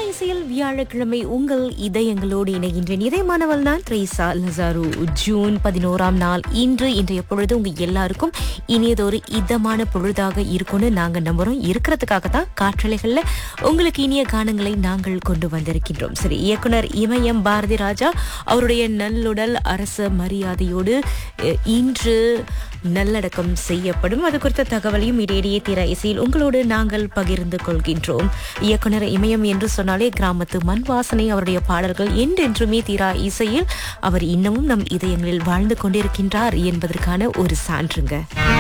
இசையில் வியாழக்கிழமை உங்கள் இதயங்களோடு இணைகின்றேன் இதயமானவள் நான் த்ரேசா லசாரு ஜூன் பதினோராம் நாள் இன்று இன்றைய பொழுது உங்க எல்லாருக்கும் இனியதொரு இதமான பொழுதாக இருக்கும்னு நாங்க நம்புறோம் இருக்கிறதுக்காக தான் காற்றலைகள்ல உங்களுக்கு இனிய கானங்களை நாங்கள் கொண்டு வந்திருக்கின்றோம் சரி இயக்குனர் இமயம் பாரதி ராஜா அவருடைய நல்லுடல் அரச மரியாதையோடு அஹ், இன்று நல்லடக்கம் செய்யப்படும் அது குறித்த தகவலையும் இடையிடையே தீர இசையில் உங்களோடு நாங்கள் பகிர்ந்து கொள்கின்றோம் இயக்குனர் இமயம் என்று சொன்னாலே கிராமத்து மண் வாசனை அவருடைய பாடல்கள் என்றென்றுமே தீரா இசையில் அவர் இன்னமும் நம் இதயங்களில் வாழ்ந்து கொண்டிருக்கின்றார் என்பதற்கான ஒரு சான்றுங்க